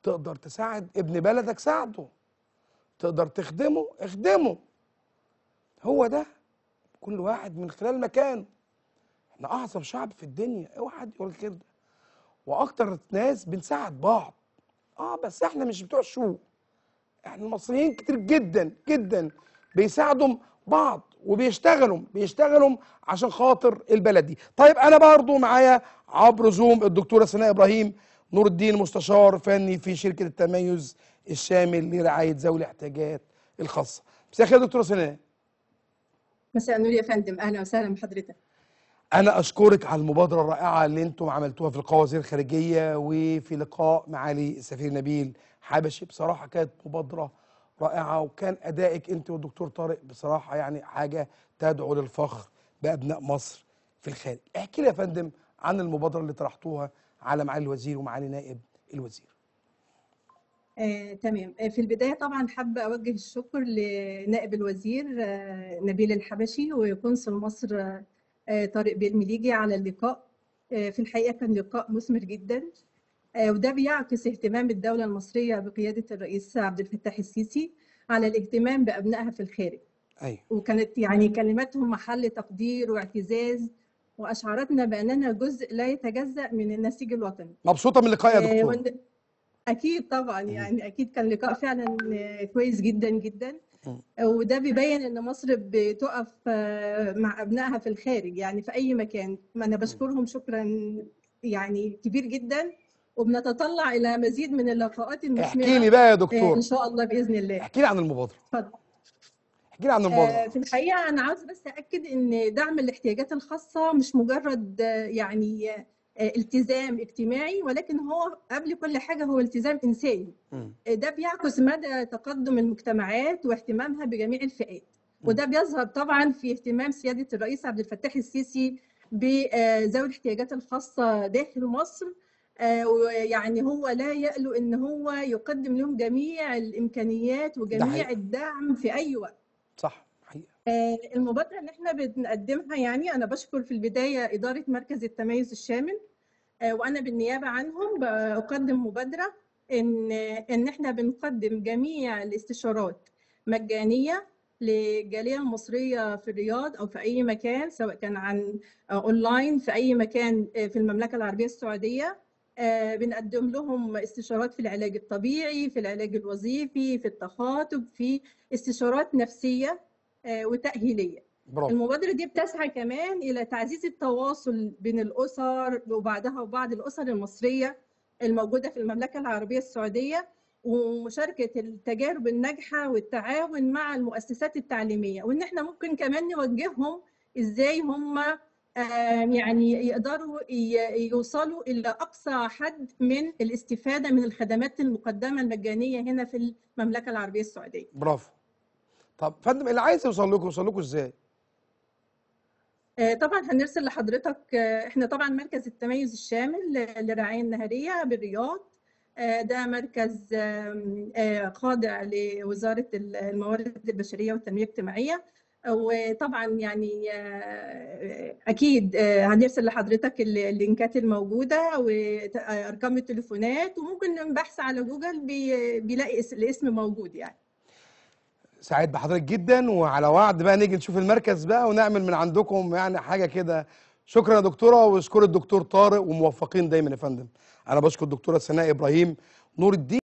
تقدر تساعد ابن بلدك ساعده تقدر تخدمه اخدمه هو ده كل واحد من خلال مكانه احنا اعظم شعب في الدنيا اوعى حد يقول كده واكتر ناس بنساعد بعض اه بس احنا مش بتوع شو احنا المصريين كتير جدا جدا بيساعدوا بعض وبيشتغلوا بيشتغلوا عشان خاطر البلد دي طيب انا برضو معايا عبر زوم الدكتوره سناء ابراهيم نور الدين مستشار فني في شركه التميز الشامل لرعايه ذوي الاحتياجات الخاصه مساء الخير يا دكتوره سناء مساء النور يا فندم اهلا وسهلا بحضرتك انا اشكرك على المبادره الرائعه اللي انتم عملتوها في لقاء وزير الخارجيه وفي لقاء معالي السفير نبيل حبشي بصراحه كانت مبادره رائعه وكان ادائك انت والدكتور طارق بصراحه يعني حاجه تدعو للفخر بابناء مصر في الخارج احكي لي يا فندم عن المبادره اللي طرحتوها على معالي الوزير ومعالي نائب الوزير آه، تمام آه، في البداية طبعا حابة أوجه الشكر لنائب الوزير آه، نبيل الحبشي وقنصل مصر آه، طارق بالمليجي على اللقاء آه، في الحقيقة كان لقاء مثمر جدا آه، وده بيعكس اهتمام الدولة المصرية بقيادة الرئيس عبد الفتاح السيسي على الاهتمام بأبنائها في الخارج ايوه وكانت يعني كلماتهم محل تقدير واعتزاز وأشعرتنا بأننا جزء لا يتجزأ من النسيج الوطني مبسوطه من اللقاء يا آه، دكتور وإن- أكيد طبعا مم. يعني أكيد كان لقاء فعلا آه، كويس جدا جدا مم. وده بيبين إن مصر بتقف آه، مع أبنائها في الخارج يعني في أي مكان ما أنا بشكرهم شكرا يعني كبير جدا وبنتطلع إلى مزيد من اللقاءات احكي لي المثمرة بقى يا آه، دكتور إن شاء الله بإذن الله احكي لي عن المبادره اتفضل احكي لي عن آه، المبادره في الحقيقة أنا عاوز بس أكد إن دعم الاحتياجات الخاصة مش مجرد آه، يعني آه، التزام اجتماعي ولكن هو قبل كل حاجة هو التزام إنساني مم. آه، ده بيعكس مدى تقدم المجتمعات واهتمامها بجميع الفئات مم. وده بيظهر طبعا في اهتمام سيادة الرئيس عبد الفتاح السيسي بذوي الاحتياجات الخاصة داخل مصر آه، ويعني هو لا يألو إن هو يقدم لهم جميع الإمكانيات ده وجميع حقيقه الدعم في أي وقت صح حقيقه آه، المبادرة اللي احنا بنقدمها يعني أنا بشكر في البداية إدارة مركز التميز الشامل آه، وأنا بالنيابة عنهم بقدم مبادرة إن إن احنا بنقدم جميع الاستشارات مجانية للجالية المصرية في الرياض أو في أي مكان سواء كان عن آه، أونلاين في أي مكان آه، في المملكة العربية السعودية آه، بنقدم لهم استشارات في العلاج الطبيعي في العلاج الوظيفي في التخاطب في استشارات نفسية آه، وتأهيلية برافو المبادرة دي بتسعى كمان إلى تعزيز التواصل بين الأسر وبعضها وبعض الأسر المصرية الموجودة في المملكة العربية السعودية ومشاركة التجارب الناجحة والتعاون مع المؤسسات التعليمية وإن إحنا ممكن كمان نوجههم إزاي هم آه، يعني يقدروا ي- يوصلوا إلى أقصى حد من الاستفادة من الخدمات المقدمة المجانية هنا في المملكة العربية السعودية برافو طب فندم اللي عايز يوصل لكم يوصل لكم ازاي آه، طبعا هنرسل لحضرتك آه، احنا طبعا مركز التميز الشامل ل- للرعاية النهرية بالرياض آه، ده مركز آم، آه، خاضع لوزارة ال- الموارد البشرية والتنمية الاجتماعية آه، وطبعا يعني آه، أكيد آه، هنرسل لحضرتك ال- اللينكات الموجودة وأرقام التليفونات وممكن بحث على جوجل بي- بيلاقي اس- الاسم موجود يعني سعيد بحضرتك جدا وعلى وعد بقى نيجي نشوف المركز بقى ونعمل من عندكم يعني حاجه كده شكرا يا دكتوره واشكر الدكتور طارق وموفقين دايما يا فندم انا بشكر الدكتوره سناء ابراهيم نور الدين